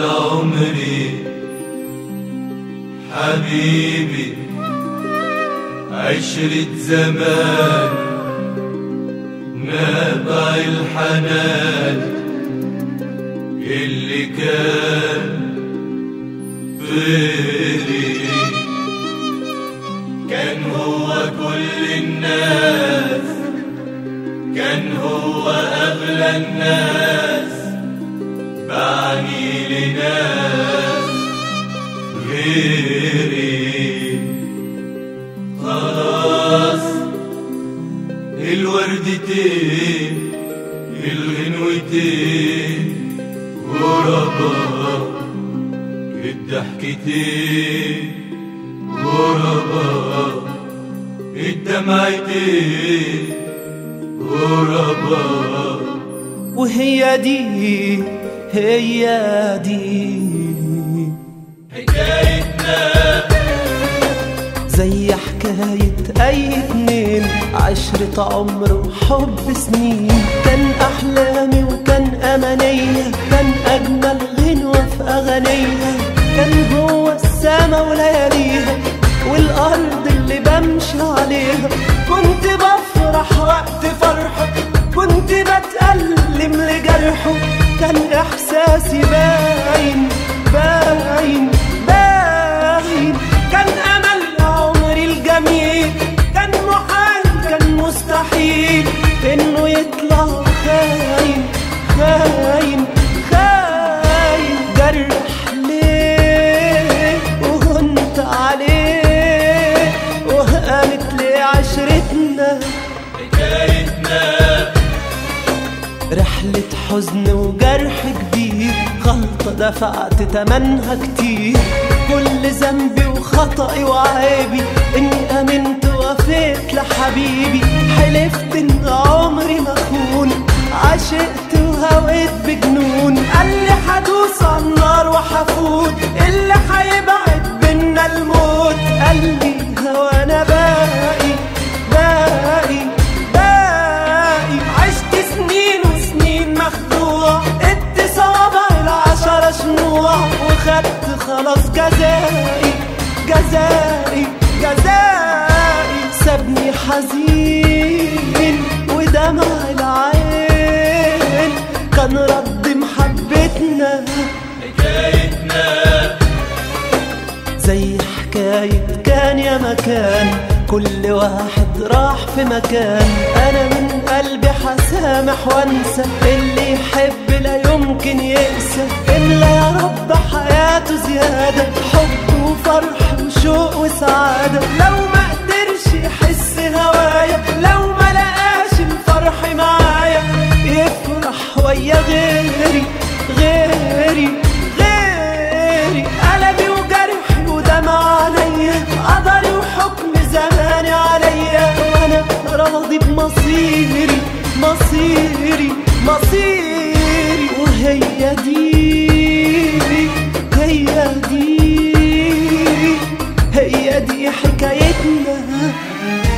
عمري حبيبي عشرة زمان نابع الحنان اللي كان غيري كان هو كل الناس كان هو أغلى الناس بعني لناس غيري خلاص الوردتين الغنوتين غرباء الضحكتين غرباء الدمعتين غرباء وهي دي هي دي حكايتنا زي حكاية أي اتنين عشرة عمر وحب سنين كان أحلامي وكان أمانية كان أجمل غنوة في أغانيها كان هو السما ولياليها والأرض اللي بمشي عليها كنت بفرح وقت فرحه كنت بتألم لجرحه كان إحساسي باين باين باين كان أمل عمري الجميل كان محال كان مستحيل إنه يطلع خاين خاين خاين جرح ليه وهنت عليه وهقامت ليه عشرتنا حكايتنا رحلة حزن وجرح كبير غلطة دفعت تمنها كتير كل ذنبي وخطأي وعيبي إني آمنت ووفيت لحبيبي حلفت إن عمري ما أخون عشقت وهويت بجنون قال لي هدوس على النار وهفوت اللي هيبعد بينا الموت قال لي هوانا باقي باقي باقي عشت سنين وسنين مخدوع ادي صوابع العشرة شموع وخدت خلاص جزائي جزائي جزائي سابني حزين ودمع العين كان رد محبتنا حكايتنا زي حكاية كان يا مكان كل واحد راح في مكان أنا من قلبي حسامح وانسى اللي يحب لا يمكن يقسى إلا يا رب حياته زيادة حب وفرح وشوق وسعادة لو ما قدرش يحس هوايا لو ما لقاش الفرح معايا يفرح ويا غيري غيري غيري قلبي وجرحي ودمع عليا قدري وحكم زماني عليا وانا راضي بمصيري مصيري مصيري وهي دي هي دي هي دي حكايتنا